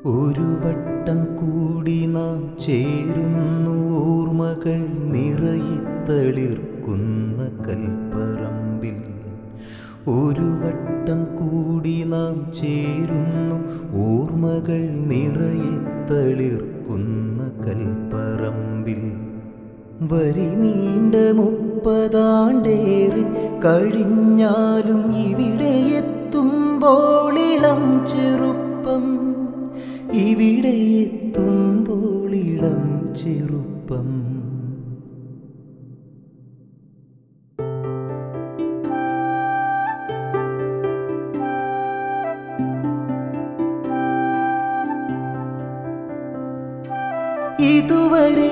ഒരു വട്ടം കൂടി നാം ചേരുന്നു ഓർമ്മകൾ നിറയിത്തളിർക്കുന്ന കൽപ്പറമ്പിൽ ഒരു വട്ടം കൂടി നാം ചേരുന്നു ഓർമ്മകൾ നിറയിത്തളിർക്കുന്ന കൽപ്പറമ്പിൽ വരി നീണ്ട മുപ്പതാണ്ടേറെ കഴിഞ്ഞാലും ഇവിടെ എത്തുമ്പോൾ ഇളം ചെറുപ്പം ഇവിടെ എത്തുമ്പോൾ ഇളം ചെറുപ്പം ഇതുവരെ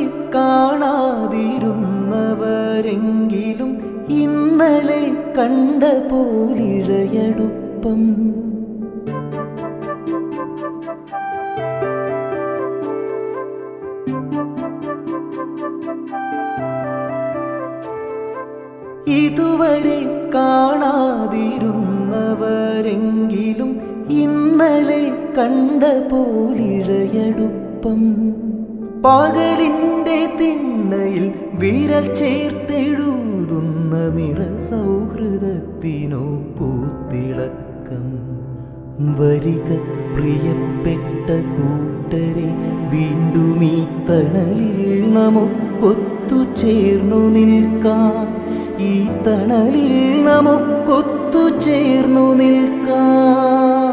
കാണാതിരുന്നവരെങ്കിലും ഇന്നലെ കണ്ട പോലിഴയടുപ്പം ഇതുവരെ കാണാതിരുന്നവരെങ്കിലും ഇന്നലെ കണ്ട പോലിഴയടുപ്പം പകലിന്റെ തിണ്ണയിൽ വിരൽ ചേർത്തെഴുതുന്ന നിറ സൗഹൃദത്തിനോ പൂത്തിളക്കം വരിക പ്രിയപ്പെട്ട കൂട്ടരെ വീണ്ടും ഈ തണലിൽ നമുക്കൊത്തു ചേർന്നു നിൽക്കാം ഈ തണലിൽ നമുക്കൊത്തു ചേർന്നു നിൽക്കാം